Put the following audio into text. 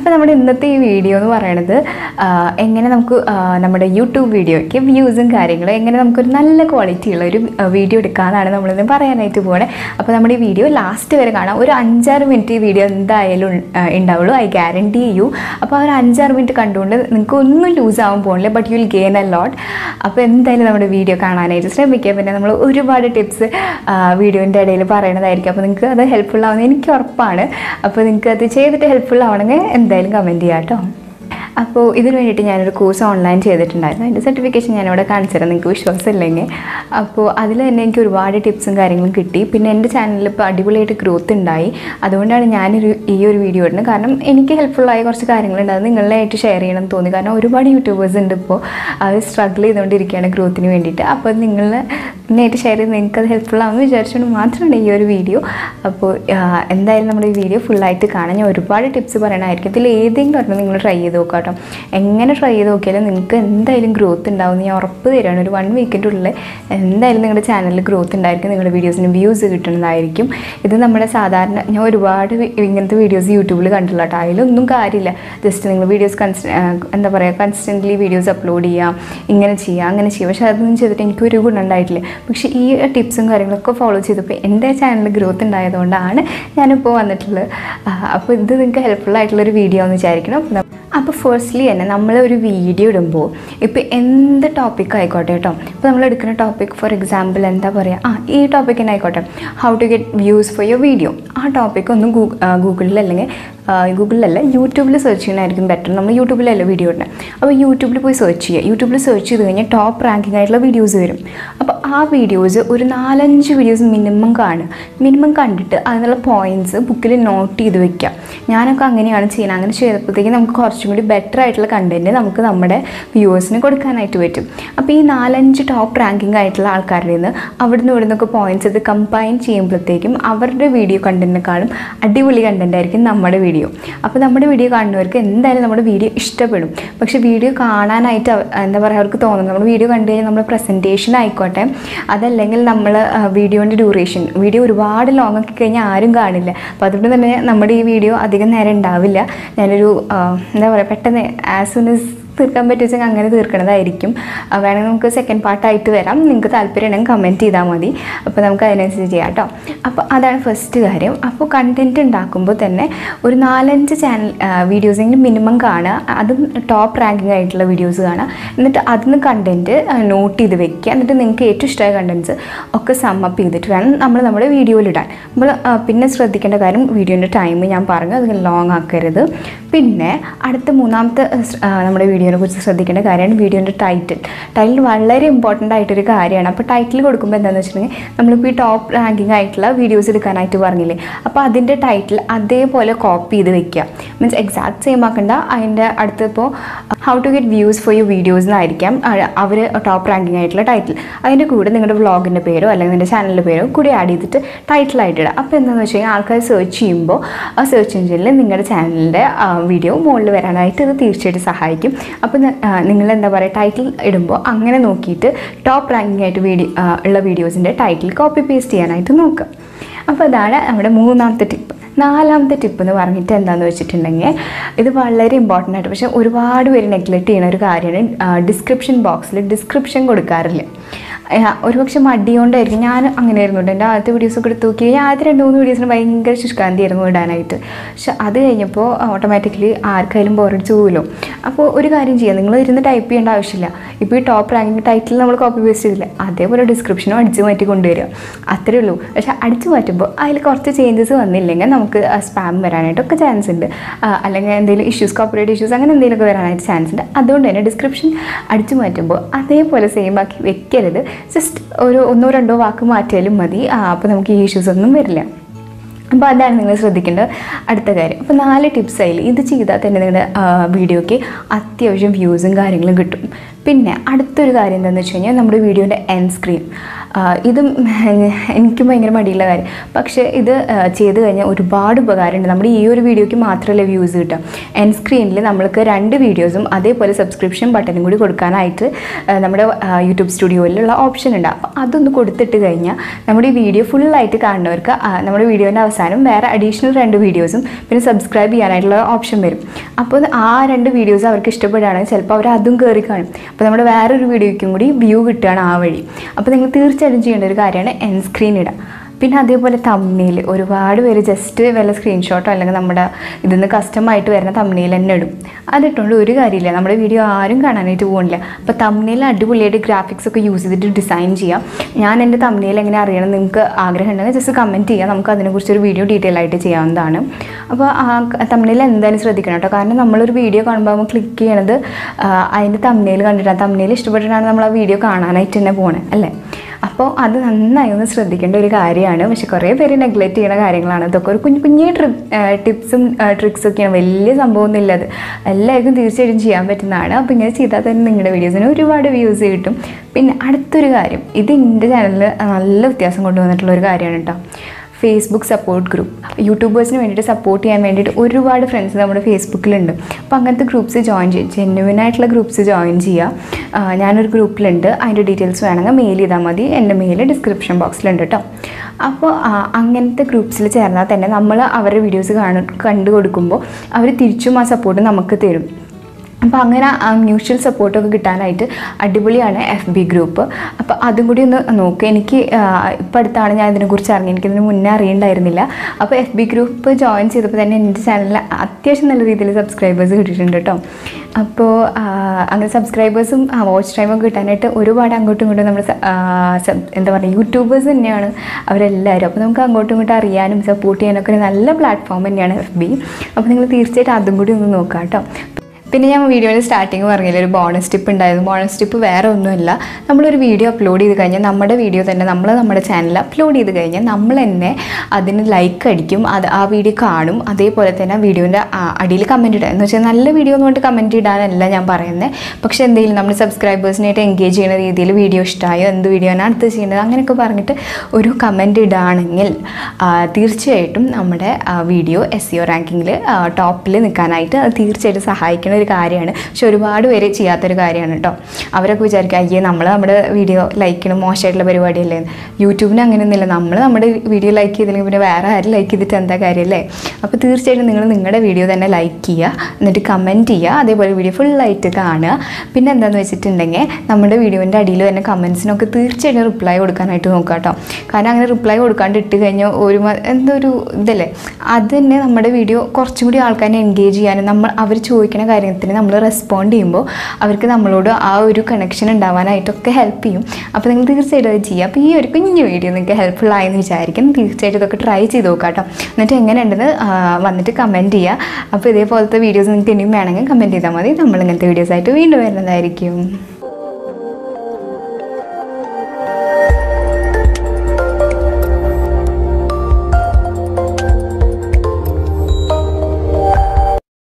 അപ്പോൾ നമ്മുടെ ഇന്നത്തെ ഈ വീഡിയോ എന്ന് പറയണത് ആ, എങ്ങനെ നമുക്ക് ആ, നമ്മുടെ യൂട്യൂബ് വീഡിയോയ്ക്ക് വ്യൂസും കാര്യങ്ങളും എങ്ങനെ നമുക്കൊരു നല്ല ക്വാളിറ്റി ഉള്ള ഒരു വീഡിയോ എടുക്കാമെന്നാണ് നമ്മളിന്ന് പറയാനായിട്ട് പോകണേ അപ്പോൾ നമ്മുടെ ഈ വീഡിയോ ലാസ്റ്റ് വരെ കാണാം ഒരു അഞ്ചാറ് മിനിറ്റ് ഈ വീഡിയോ എന്തായാലും ഉൺ- ആ, ഉണ്ടാവുള്ളൂ ഐ ഗ്യാരണ്ടി ചെയ്യൂ അപ്പോൾ ആ ഒരു അഞ്ചാറ് മിനിറ്റ് കണ്ടുകൊണ്ട് നിങ്ങൾക്ക് ഒന്നും ലൂസ് ആവാൻ പോകുന്നില്ല but you will gain a lot അപ്പോൾ എന്തായാലും നമ്മുടെ വീഡിയോ കാണാനായിട്ട് ശ്രമിക്കുക പിന്നെ നമ്മൾ ഒരുപാട് ടിപ്സ് വീഡിയോൻ്റെ ഇടയിൽ പറയണതായിരിക്കും അപ്പോൾ നിങ്ങൾക്ക് അത് ഹെൽപ്ഫുൾ ആവുന്നത് എനിക്ക് ഉറപ്പാണ് അപ്പോൾ നിങ്ങൾക്ക് അത് ചെയ്തിട്ട് ഹെൽപ്ഫുൾ ആവണമെങ്കിൽ എന്തായാലും കമൻറ്റ് ചെയ്യാം കേട്ടോ അപ്പോൾ ഇതിന് വേണ്ടിയിട്ട് ഞാനൊരു കോഴ്സ് ഓൺലൈൻ ചെയ്തിട്ടുണ്ടായിരുന്നു അതിൻ്റെ സർട്ടിഫിക്കേഷൻ ഞാനിവിടെ കാണിച്ചു തരാം നിങ്ങൾക്ക് വിശ്വാസമില്ലെങ്കിൽ അപ്പോൾ അതിൽ തന്നെ എനിക്ക് ഒരുപാട് ടിപ്സും കാര്യങ്ങളും കിട്ടി പിന്നെ എൻ്റെ ചാനലിൽ ഇപ്പോൾ അടിപൊളിയായിട്ട് ഗ്രോത്ത് ഉണ്ടായി അതുകൊണ്ടാണ് ഞാനൊരു ഈ ഒരു വീഡിയോ ഇടുന്നത് കാരണം എനിക്ക് ഹെൽപ്ഫുള്ളായ കുറച്ച് കാര്യങ്ങളുണ്ട് അത് നിങ്ങളിലായിട്ട് ഷെയർ ചെയ്യണം എന്ന് തോന്നി കാരണം ഒരുപാട് യൂട്യൂബേഴ്സ് ഉണ്ട് ഇപ്പോൾ അത് സ്ട്രഗിൾ ചെയ്തുകൊണ്ടിരിക്കുകയാണ് ഗ്രോത്തിന് വേണ്ടിയിട്ട് അപ്പോൾ നിങ്ങൾ എന്നായിട്ട് ഷെയർ ചെയ്ത് നിങ്ങൾക്ക് അത് ഹെൽപ്ഫുൾ ആവുമെന്ന് വിചാരിച്ചുകൊണ്ട് മാത്രമാണ് ഈ ഒരു വീഡിയോ അപ്പോൾ ആ, എന്തായാലും നമ്മുടെ ഈ വീഡിയോ ഫുള്ളായിട്ട് കാണാൻ ഞാൻ ഒരുപാട് ടിപ്സ് പറയണമായിരിക്കും ഇതിൽ ഏതെങ്കിലും ഒരെണ്ണം നിങ്ങൾ ട്രൈ ചെയ്ത് നോക്കാം കേട്ടോ എങ്ങനെ ട്രൈ ചെയ്ത് നോക്കിയാലും നിങ്ങൾക്ക് എന്തായാലും ഗ്രോത്ത് ഉണ്ടാവും എന്ന് ഞാൻ ഉറപ്പ് തരാണ് ഒരു വൺ വീക്കിൻ്റെ ഉള്ളിൽ എന്തായാലും നിങ്ങളുടെ ചാനലിൽ ഗ്രോത്ത് ഉണ്ടായിരിക്കും നിങ്ങളുടെ വീഡിയോസിന് വ്യൂസ് കിട്ടുന്നതായിരിക്കും ഇത് നമ്മുടെ സാധാരണ ഞാൻ ഒരുപാട് വി- ഇങ്ങനത്തെ വീഡിയോസ് യൂട്യൂബിൽ കണ്ടില്ല കേട്ടോ അതിലൊന്നും കാര്യമില്ല ജസ്റ്റ് നിങ്ങൾ വീഡിയോസ് കൺസ് എന്താ പറയുക കൺസ്റ്റൻ്റ്ലി വീഡിയോസ് അപ്ലോഡ് ചെയ്യാം ഇങ്ങനെ ചെയ്യാം അങ്ങനെ ചെയ്യാം പക്ഷേ അതൊന്നും ചെയ്തിട്ട് എനിക്കൊരു ഗുണം ഉണ്ടായിട്ടില്ല പക്ഷേ ഈ ടിപ്സും കാര്യങ്ങളൊക്കെ ഫോളോ ചെയ്തപ്പോൾ എൻ്റെ ചാനലിൽ ഗ്രോത്ത് ഉണ്ടായതുകൊണ്ടാണ് ഞാനിപ്പോൾ വന്നിട്ടുള്ളത് ആ, അപ്പോൾ ഇത് നിങ്ങൾക്ക് ഹെൽപ്ഫുൾ ആയിട്ടുള്ളൊരു വീഡിയോ എന്ന് വിചാരിക്കണം അപ്പോൾ ന- അപ്പോൾ ഫസ്റ്റ്ലി തന്നെ നമ്മൾ ഒരു വീഡിയോ ഇടുമ്പോൾ ഇപ്പോൾ എന്ത് ടോപ്പിക് ആയിക്കോട്ടെ കേട്ടോ ഇപ്പോൾ നമ്മൾ എടുക്കുന്ന ടോപ്പിക് ഫോർ എക്സാമ്പിൾ എന്താ പറയുക ആ ഈ ടോപ്പിക് തന്നെ ആയിക്കോട്ടെ how to get views for your video ആ ടോപ്പിക് ഒന്ന് ഗൂഗിളിൽ അല്ലെങ്കിൽ ഗൂഗിളിലല്ല യൂട്യൂബിൽ സെർച്ച് ചെയ്യണമായിരിക്കും ബെറ്റർ നമ്മൾ യൂട്യൂബിലല്ല വീഡിയോ ഇടുന്നത് അപ്പോൾ യൂട്യൂബിൽ പോയി സെർച്ച് ചെയ്യുക യൂട്യൂബിൽ സെർച്ച് ചെയ്ത് കഴിഞ്ഞാൽ ടോപ്പ് റാങ്കിങ് ആയിട്ടുള്ള വീഡിയോസ് വരും അപ്പോൾ ആ വീഡിയോസ് ഒരു നാലഞ്ച് വീഡിയോസ് മിനിമം കാണുക മിനിമം കണ്ടിട്ട് അതിനുള്ള പോയിൻറ്റ്സ് ബുക്കിൽ നോട്ട് ചെയ്ത് വെക്കുക ഞാനൊക്കെ അങ്ങനെയാണ് ചെയ്യുന്നത് അങ്ങനെ ചെയ്തപ്പോഴത്തേക്ക് നമുക്ക് കുറച്ചും കൂടി ബെറ്റർ ആയിട്ടുള്ള കണ്ടൻറ്റ് നമുക്ക് നമ്മുടെ വ്യൂവേഴ്സിന് കൊടുക്കാനായിട്ട് പറ്റും അപ്പോൾ ഈ നാലഞ്ച് ടോപ്പ് റാങ്കിങ് ആയിട്ടുള്ള ആൾക്കാരുടെ നിന്ന് അവിടുന്ന് ഇവിടുന്നൊക്കെ പോയിൻറ്റ്സ് ഇത് കമ്പൈൻ ചെയ്യുമ്പോഴത്തേക്കും അവരുടെ വീഡിയോ കണ്ടൻറ്റിനെക്കാളും അടിപൊളി കണ്ടൻ്റ് ആയിരിക്കും നമ്മുടെ വീഡിയോ അപ്പോൾ നമ്മുടെ വീഡിയോ കാണുന്നവർക്ക് എന്തായാലും നമ്മുടെ വീഡിയോ ഇഷ്ടപ്പെടും പക്ഷേ വീഡിയോ കാണാനായിട്ട് അവ- എന്താ പറയുക അവർക്ക് തോന്നുന്നു നമ്മൾ വീഡിയോ കണ്ടു കഴിഞ്ഞാൽ നമ്മുടെ പ്രസൻറ്റേഷൻ ആയിക്കോട്ടെ അതല്ലെങ്കിൽ നമ്മൾ വീഡിയോൻ്റെ ഡ്യൂറേഷൻ വീഡിയോ ഒരുപാട് ലോങ് ആക്കി കഴിഞ്ഞാൽ ആരും കാണില്ല അപ്പോൾ അതുകൊണ്ട് തന്നെ നമ്മുടെ ഈ വീഡിയോ അധികം നേരം ഉണ്ടാവില്ല ഞാനൊരു ആ, എന്താ പറയുക പെട്ടെന്ന് ആസ് സൂൺ as തീർക്കാൻ പറ്റുമെങ്കിൽ അങ്ങനെ തീർക്കണതായിരിക്കും ആ, വേണമെങ്കിൽ നമുക്ക് സെക്കൻഡ് പാർട്ടായിട്ട് വരാം നിങ്ങൾക്ക് താല്പര്യം ഉണ്ടെങ്കിൽ കമൻറ്റ് ചെയ്താൽ മതി അപ്പോൾ നമുക്ക് അതിനനുസരിച്ച് ചെയ്യാം കേട്ടോ അപ്പോൾ അതാണ് ഫസ്റ്റ് കാര്യം അപ്പോൾ കണ്ടൻറ്റ് ഉണ്ടാക്കുമ്പോൾ തന്നെ ഒരു നാലഞ്ച് ചാനൽ വീഡിയോസെങ്കിലും മിനിമം കാണുക അതും ടോപ്പ് റാങ്കിങ് ആയിട്ടുള്ള വീഡിയോസ് കാണുക എന്നിട്ട് അതിന് കണ്ടൻറ്റ് നോട്ട് ചെയ്ത് വെക്കുക എന്നിട്ട് നിങ്ങൾക്ക് ഏറ്റവും ഇഷ്ടമായ കണ്ടൻറ്റ്സ് ഒക്കെ സമ്മപ്പ് ചെയ്തിട്ട് വേണം നമ്മൾ നമ്മുടെ വീഡിയോയിലിടാൻ നമ്മൾ ആ, പിന്നെ ശ്രദ്ധിക്കേണ്ട കാര്യം വീഡിയോൻ്റെ ടൈം ഞാൻ പറഞ്ഞു അത് ലോങ് ആക്കരുത് പിന്നെ അടുത്ത മൂന്നാമത്തെ സ്- ആ, നമ്മുടെ വീഡിയോനെ കുറിച്ച് ശ്രദ്ധിക്കേണ്ട കാര്യമാണ് വീഡിയോൻ്റെ ടൈറ്റിൽ ടൈറ്റിൽ വളരെ ഇമ്പോർട്ടൻ്റ് ആയിട്ടൊരു കാര്യമാണ് അപ്പോൾ ടൈറ്റിൽ കൊടുക്കുമ്പോൾ എന്താണെന്ന് വെച്ചിട്ടുണ്ടെങ്കിൽ നമ്മളിപ്പോൾ ഈ ടോപ്പ് റാങ്കിങ് ആയിട്ടുള്ള വീഡിയോസ് എടുക്കാനായിട്ട് പറഞ്ഞില്ലേ അപ്പോൾ അതിൻ്റെ ടൈറ്റിൽ അതേപോലെ കോപ്പി ചെയ്ത് വെക്കുക മീൻസ് എക്സാക്ട് സെയിം ആക്കണ്ട അതിൻ്റെ അടുത്ത് ഇപ്പോൾ how to get views for you videos എന്നായിരിക്കാം അവർ ടോപ്പ് റാങ്കിങ് ആയിട്ടുള്ള ടൈറ്റിൽ അതിൻ്റെ കൂടെ നിങ്ങളുടെ വ്ളോഗിൻ്റെ പേരോ അല്ലെങ്കിൽ നിങ്ങളുടെ ചാനലിൻ്റെ പേരോ കൂടി ആഡ് ചെയ്തിട്ട് ടൈറ്റിലായിട്ട് ഇടുക അപ്പോൾ എന്താണെന്ന് വെച്ച് കഴിഞ്ഞാൽ ആൾക്കാർ സെർച്ച് ചെയ്യുമ്പോൾ ആ സെർച്ച് എഞ്ചിനിൽ നിങ്ങളുടെ ചാനലിൻ്റെ വീഡിയോ മുകളിൽ വരാനായിട്ട് ഇത് തീർച്ചയായിട്ടും സഹായിക്കും അപ്പോൾ നിങ്ങൾ എന്താ പറയുക ടൈറ്റിൽ ഇടുമ്പോൾ അങ്ങനെ നോക്കിയിട്ട് ടോപ്പ് റാങ്കിങ് ആയിട്ട് വീഡിയോ ഉള്ള വീഡിയോസിൻ്റെ ടൈറ്റിൽ കോപ്പി പേസ്റ്റ് ചെയ്യാനായിട്ട് നോക്കുക അപ്പോൾ അതാണ് നമ്മുടെ മൂന്നാമത്തെ ടിപ്പ് നാലാമത്തെ ടിപ്പ് എന്ന് പറഞ്ഞിട്ട് എന്താണെന്ന് വെച്ചിട്ടുണ്ടെങ്കിൽ ഇത് വളരെ ഇമ്പോർട്ടൻ്റ് ആയിട്ട് പക്ഷേ ഒരുപാട് പേര് നെഗ്ലക്റ്റ് ചെയ്യുന്ന ഒരു കാര്യമാണ് ഡിസ്ക്രിപ്ഷൻ ബോക്സിൽ ഡിസ്ക്രിപ്ഷൻ കൊടുക്കാറില്ല ആ, ഒരുപക്ഷെ മടി കൊണ്ടായിരിക്കും ഞാൻ അങ്ങനെ ആയിരുന്നു കേട്ടോ എൻ്റെ ആദ്യത്തെ വീഡിയോസൊക്കെ എടുത്ത് നോക്കി ഞാൻ ആദ്യത്തെ രണ്ട് മൂന്ന് വീഡിയോസിന് ഭയങ്കര ശുഷ്കാന്തി ആയിരുന്നു ഇടാനായിട്ട് പക്ഷെ അത് കഴിഞ്ഞപ്പോൾ ഓട്ടോമാറ്റിക്കലി ആർക്കായാലും ബോറടിച്ച് പോകുമല്ലോ അപ്പോൾ ഒരു കാര്യം ചെയ്യാം നിങ്ങൾ ഇരുന്ന് ടൈപ്പ് ചെയ്യേണ്ട ആവശ്യമില്ല ഇപ്പോൾ ഈ ടോപ്പ് റാങ്കിങ് ടൈറ്റിൽ നമ്മൾ കോപ്പി പേസ്റ്റ് ചെയ്തില്ല അതേപോലെ ഡിസ്ക്രിപ്ഷനും അടിച്ച് മാറ്റി കൊണ്ടുവരിക അത്രേ ഉള്ളൂ പക്ഷെ അടിച്ച് മാറ്റുമ്പോൾ അതിൽ കുറച്ച് ചേഞ്ചസ് വന്നില്ലെങ്കിൽ നമുക്ക് സ്പാം വരാനായിട്ടൊക്കെ ചാൻസ് ഉണ്ട് ആ, അല്ലെങ്കിൽ എന്തെങ്കിലും ഇഷ്യൂസ് കോപ്പറേറ്റ് ഇഷ്യൂസ് അങ്ങനെ എന്തെങ്കിലുമൊക്കെ വരാനായിട്ട് ചാൻസ് ഉണ്ട് അതുകൊണ്ട് തന്നെ ഡിസ്ക്രിപ്ഷൻ അടിച്ചു മാറ്റുമ്പോൾ അതേപോലെ സെയിം ആക്കി വെക്കരുത് ജസ്റ്റ് ഒരു ഒന്നോ രണ്ടോ വാക്ക് മാറ്റിയാലും മതി അപ്പോൾ നമുക്ക് ഈ ഇഷ്യൂസ് ഒന്നും വരില്ല അപ്പോൾ അതാണ് നിങ്ങൾ ശ്രദ്ധിക്കേണ്ടത് അടുത്ത കാര്യം അപ്പോൾ നാല് ടിപ്സ് അതിൽ ഇത് ചെയ്താൽ തന്നെ നിങ്ങളുടെ വീഡിയോയ്ക്ക് അത്യാവശ്യം വ്യൂസും കാര്യങ്ങളും കിട്ടും പിന്നെ അടുത്തൊരു കാര്യം എന്താണെന്ന് വെച്ച് കഴിഞ്ഞാൽ നമ്മുടെ വീഡിയോൻ്റെ എൻ സ്ക്രീൻ ആ, ഇതും എനിക്കും ഭയങ്കര മടിയുള്ള കാര്യം പക്ഷേ ഇത് ആ, ചെയ്ത് കഴിഞ്ഞാൽ ഒരുപാട് ഉപകാരമുണ്ട് നമ്മുടെ ഈ ഒരു വീഡിയോയ്ക്ക് മാത്രമല്ല വ്യൂസ് കിട്ടുക എൻ സ്ക്രീനിൽ നമ്മൾക്ക് രണ്ട് വീഡിയോസും അതേപോലെ സബ്സ്ക്രിപ്ഷൻ ബട്ടണും കൂടി കൊടുക്കാനായിട്ട് ആ, നമ്മുടെ ആ, യൂട്യൂബ് സ്റ്റുഡിയോയിലുള്ള ഓപ്ഷൻ ഉണ്ട് അപ്പോൾ അതൊന്ന് കൊടുത്തിട്ട് കഴിഞ്ഞാൽ നമ്മുടെ ഈ വീഡിയോ ഫുള്ളായിട്ട് കാണുന്നവർക്ക് ആ, നമ്മുടെ വീഡിയോൻ്റെ അവസാനം വേറെ അഡീഷണൽ രണ്ട് വീഡിയോസും പിന്നെ സബ്സ്ക്രൈബ് ചെയ്യാനായിട്ടുള്ള ഓപ്ഷൻ വരും അപ്പോൾ ആ രണ്ട് വീഡിയോസ് അവർക്ക് ഇഷ്ടപ്പെടുകയാണെങ്കിൽ ചിലപ്പോൾ അവർ അതും കയറി കാണും അപ്പോൾ നമ്മുടെ വേറൊരു വീഡിയോയ്ക്കും കൂടി വ്യൂ കിട്ടുകയാണ് ആ വഴി അപ്പോൾ നിങ്ങൾ തീർച്ചയായിട്ടും ചെയ്യേണ്ട ഒരു കാര്യമാണ് എൻ സ്ക്രീൻ ഇടുക പിന്നെ അതേപോലെ തമ്മിൽ ഒരുപാട് പേര് ജസ്റ്റ് വല്ല സ്ക്രീൻഷോട്ടോ അല്ലെങ്കിൽ നമ്മുടെ ഇതിൽ നിന്ന് കസ്റ്റമായിട്ട് വരുന്ന തമ്മിൽ തന്നെ ഇടും അതിട്ടുകൊണ്ട് ഒരു കാര്യമില്ല നമ്മുടെ വീഡിയോ ആരും കാണാനായിട്ട് പോകുന്നില്ല അപ്പോൾ തമ്മിൽ അടിപൊളിയായിട്ട് ഗ്രാഫിക്സ് ഒക്കെ യൂസ് ചെയ്തിട്ട് ഡിസൈൻ ചെയ്യാം ഞാൻ എൻ്റെ തമ്മിൽ എങ്ങനെ അറിയണം നിങ്ങൾക്ക് ആഗ്രഹം ഉണ്ടെങ്കിൽ ജസ്റ്റ് കമൻറ്റ് ചെയ്യുക നമുക്ക് അതിനെക്കുറിച്ചൊരു വീഡിയോ ഡീറ്റെയിൽ ആയിട്ട് ചെയ്യാവുന്നതാണ് അപ്പോൾ ആ തമ്മിൽ എന്തായാലും ശ്രദ്ധിക്കണം കേട്ടോ കാരണം നമ്മളൊരു വീഡിയോ കാണുമ്പോൾ നമ്മൾ ക്ലിക്ക് ചെയ്യണത് ആ, അതിൻ്റെ തമ്മിൽ കണ്ടിട്ടാണ് തമ്മിൽ ഇഷ്ടപ്പെട്ടിട്ടാണ് നമ്മൾ ആ വീഡിയോ കാണാനായിട്ട് തന്നെ പോണേ അല്ലേ അപ്പോൾ അത് നന്നായി ഒന്ന് ശ്രദ്ധിക്കേണ്ട ഒരു കാര്യമാണ് പക്ഷെ കുറേ പേര് നെഗ്ലക്റ്റ് ചെയ്യുന്ന കാര്യങ്ങളാണ് ഇതൊക്കെ ഒരു കുഞ്ഞു കുഞ്ഞു ട്രിപ്പ് ടിപ്സും ട്രിക്സും ഒക്കെയാണ് വലിയ സംഭവമൊന്നും ഇല്ല അത് എല്ലാവർക്കും തീർച്ചയായിട്ടും ചെയ്യാൻ പറ്റുന്നതാണ് അപ്പോൾ ഇങ്ങനെ ചെയ്താൽ തന്നെ നിങ്ങളുടെ വീഡിയോസിന് ഒരുപാട് വ്യൂസ് കിട്ടും പിന്നെ അടുത്തൊരു കാര്യം ഇത് എൻ്റെ ചാനലിൽ നല്ല വ്യത്യാസം കൊണ്ടുവന്നിട്ടുള്ള ഒരു കാര്യമാണ് കേട്ടോ ഫേസ്ബുക്ക് സപ്പോർട്ട് ഗ്രൂപ്പ് യൂട്യൂബേഴ്സിന് വേണ്ടിയിട്ട് സപ്പോർട്ട് ചെയ്യാൻ വേണ്ടിയിട്ട് ഒരുപാട് ഫ്രണ്ട്സ് നമ്മുടെ ഫേസ്ബുക്കിലുണ്ട് അപ്പോൾ അങ്ങനത്തെ ഗ്രൂപ്പ്സ് ജോയിൻ ചെയ്യും ജെന്യുവൻ ആയിട്ടുള്ള ഗ്രൂപ്പ്സ് ജോയിൻ ചെയ്യുക ആ, ഞാനൊരു ഗ്രൂപ്പിലുണ്ട് അതിൻ്റെ ഡീറ്റെയിൽസ് വേണമെങ്കിൽ മെയിൽ ചെയ്താൽ മതി എൻ്റെ മെയിൽ ഡിസ്ക്രിപ്ഷൻ ബോക്സിലുണ്ട് കേട്ടോ അപ്പോൾ ആ, അങ്ങനത്തെ ഗ്രൂപ്പ്സിൽ ചേർന്നാൽ തന്നെ നമ്മൾ അവരുടെ വീഡിയോസ് കാണു കണ്ടു കൊടുക്കുമ്പോൾ അവർ തിരിച്ചും ആ സപ്പോർട്ട് നമുക്ക് തരും അപ്പോൾ അങ്ങനെ ആ മ്യൂച്വൽ സപ്പോർട്ടൊക്കെ കിട്ടാനായിട്ട് അടിപൊളിയാണ് എഫ് ബി ഗ്രൂപ്പ് അപ്പോൾ അതും കൂടി ഒന്ന് നോക്കുക എനിക്ക് ഇപ്പോൾ അടുത്താണ് ഞാൻ ഇതിനെക്കുറിച്ച് അറിഞ്ഞത് എനിക്കിതിന് മുന്നേ അറിയണ്ടായിരുന്നില്ല അപ്പോൾ എഫ് ബി ഗ്രൂപ്പ് ജോയിൻ ചെയ്തപ്പോൾ തന്നെ എൻ്റെ ചാനലിൽ അത്യാവശ്യം നല്ല രീതിയിൽ സബ്സ്ക്രൈബേഴ്സ് കിട്ടിയിട്ടുണ്ട് കേട്ടോ അപ്പോൾ ആ, അങ്ങനെ സബ്സ്ക്രൈബേഴ്സും വാച്ച് ടൈമൊക്കെ കിട്ടാനായിട്ട് ഒരുപാട് അങ്ങോട്ടും ഇങ്ങോട്ടും നമ്മൾ എന്താ പറയുക യൂട്യൂബേഴ്സ് തന്നെയാണ് അവരെല്ലാവരും അപ്പോൾ നമുക്ക് അങ്ങോട്ടും ഇങ്ങോട്ടും അറിയാനും സപ്പോർട്ട് ചെയ്യാനൊക്കെ ഒരു നല്ല പ്ലാറ്റ്ഫോം തന്നെയാണ് എഫ് ബി അപ്പോൾ നിങ്ങൾ തീർച്ചയായിട്ടും അതും കൂടി ഒന്ന് നോക്കാം കേട്ടോ പിന്നെ ഞാൻ വീഡിയോയുടെ സ്റ്റാർട്ടിങ് പറഞ്ഞില്ല ഒരു ബോണസ് ടിപ്പ് ഉണ്ടായിരുന്നു ബോണസ് ടിപ്പ് വേറെ ഒന്നുമല്ല നമ്മളൊരു വീഡിയോ അപ്ലോഡ് ചെയ്ത് കഴിഞ്ഞാൽ നമ്മുടെ വീഡിയോ തന്നെ നമ്മൾ നമ്മുടെ ചാനലിൽ അപ്ലോഡ് ചെയ്ത് കഴിഞ്ഞാൽ നമ്മൾ തന്നെ അതിന് ലൈക്ക് അടിക്കും അത് ആ വീഡിയോ കാണും അതേപോലെ തന്നെ ആ വീഡിയോൻ്റെ അടിയിൽ കമൻറ്റ് ഇടുക എന്ന് വെച്ചാൽ നല്ല വീഡിയോ എന്ന് പറഞ്ഞിട്ട് കമൻറ്റ് ഇടാനല്ല ഞാൻ പറയുന്നത് പക്ഷേ എന്തെങ്കിലും നമ്മൾ സബ്സ്ക്രൈബേഴ്സിനായിട്ട് എൻഗേജ് ചെയ്യുന്ന രീതിയിൽ വീഡിയോ ഇഷ്ടമായോ എന്ത് വീഡിയോ ആണ് അടുത്ത് ചെയ്യുന്നത് അങ്ങനെയൊക്കെ പറഞ്ഞിട്ട് ഒരു കമൻറ്റ് ഇടുകയാണെങ്കിൽ ആ, തീർച്ചയായിട്ടും നമ്മുടെ വീഡിയോ എസ് സി ഒ റാങ്കിങ്ങിൽ ടോപ്പിൽ നിൽക്കാനായിട്ട് അത് തീർച്ചയായിട്ടും സഹായിക്കുന്ന ഒരു കാര്യമാണ് പക്ഷെ ഒരുപാട് പേര് ചെയ്യാത്തൊരു കാര്യമാണ് കേട്ടോ അവരൊക്കെ വിചാരിക്കുക അയ്യേ നമ്മൾ നമ്മുടെ വീഡിയോ ലൈക്ക് ചെയ്യണം മോശമായിട്ടുള്ള പരിപാടിയല്ലേ എന്ന്. യൂട്യൂബിന് അങ്ങനെയൊന്നുമില്ല നമ്മൾ നമ്മുടെ വീഡിയോ ലൈക്ക് ചെയ്തില്ലെങ്കിൽ പിന്നെ വേറെ ആരും ലൈക്ക് ചെയ്തിട്ട് എന്താ കാര്യമല്ലേ അപ്പോൾ തീർച്ചയായിട്ടും നിങ്ങൾ നിങ്ങളുടെ വീഡിയോ തന്നെ ലൈക്ക് ചെയ്യുക എന്നിട്ട് കമൻറ്റ് ചെയ്യുക അതേപോലെ വീഡിയോ ഫുള്ളായിട്ട് കാണുക പിന്നെ എന്താണെന്ന് വെച്ചിട്ടുണ്ടെങ്കിൽ നമ്മുടെ വീഡിയോൻ്റെ അടിയിൽ തന്നെ കമൻസിനൊക്കെ തീർച്ചയായിട്ടും റിപ്ലൈ കൊടുക്കാനായിട്ട് നോക്കുക കേട്ടോ കാരണം അങ്ങനെ റിപ്ലൈ കൊടുക്കാണ്ട് ഇട്ട് കഴിഞ്ഞാൽ ഒരു മ- എന്തോ ഒരു ഇതല്ലേ അത് തന്നെ നമ്മുടെ വീഡിയോ കുറച്ചും കൂടി ആൾക്കാരെ എൻഗേജ് ചെയ്യാനും നമ്മൾ അവർ ചോദിക്കുന്ന കാര്യത്തിന് നമ്മൾ റെസ്പോണ്ട് ചെയ്യുമ്പോൾ അവർക്ക് നമ്മളോട് ആ ഒരു കണക്ഷൻ ഉണ്ടാവാനായിട്ടൊക്കെ ഹെൽപ്പ് ചെയ്യും അപ്പോൾ നിങ്ങൾ തീർച്ചയായിട്ടും അത് ചെയ്യുക അപ്പോൾ ഈ ഒരു കുഞ്ഞു വീഡിയോ നിങ്ങൾക്ക് ഹെൽപ്ഫുൾ ആയെന്ന് വിചാരിക്കും തീർച്ചയായിട്ടും ഇതൊക്കെ ട്രൈ ചെയ്ത് നോക്കാം കേട്ടോ എന്നിട്ട് എങ്ങനെയുണ്ടെന്ന് ആ, വന്നിട്ട് കമൻറ്റ് ചെയ്യുക അപ്പോൾ ഇതേപോലത്തെ വീഡിയോസ് നിങ്ങൾക്ക് ഇനിയും വേണമെങ്കിൽ കമൻറ്റ് ചെയ്താൽ മതി നമ്മൾ ഇങ്ങനത്തെ വീഡിയോസായിട്ട് വീണ്ടും വരുന്നതായിരിക്കും